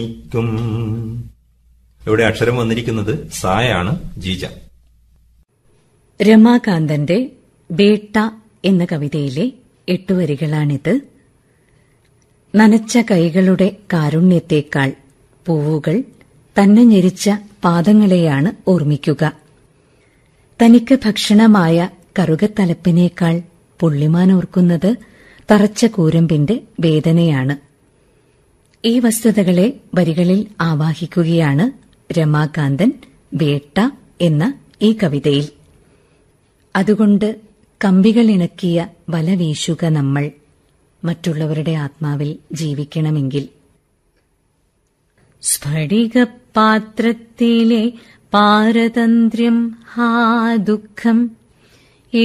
ക്കും. ഇവിടെ അക്ഷരം വന്നിരിക്കുന്നത് സായാണ് ജീജ രമാകാന്തന്റെ ബേട്ട എന്ന കവിതയിലെ എട്ടുവരികളാണിത് നനച്ച കൈകളുടെ കാരുണ്യത്തേക്കാൾ പൂവുകൾ തന്നെ ഞെരിച്ച പാദങ്ങളെയാണ് ഓർമ്മിക്കുക തനിക്ക് ഭക്ഷണമായ കറുകത്തലപ്പിനേക്കാൾ പുള്ളിമാൻ ഓർക്കുന്നത് തറച്ച കൂരമ്പിന്റെ വേദനയാണ് ഈ വസ്തുതകളെ വരികളിൽ ആവാഹിക്കുകയാണ് രമാകാന്തൻ വേട്ട എന്ന ഈ കവിതയിൽ അതുകൊണ്ട് കമ്പികൾ ഇണക്കിയ വല വീശുക നമ്മൾ മറ്റുള്ളവരുടെ ആത്മാവിൽ ജീവിക്കണമെങ്കിൽ സ്ഫടികപാത്രത്തിലെ പാരതന്ത്ര്യം ഹാ ദുഃഖം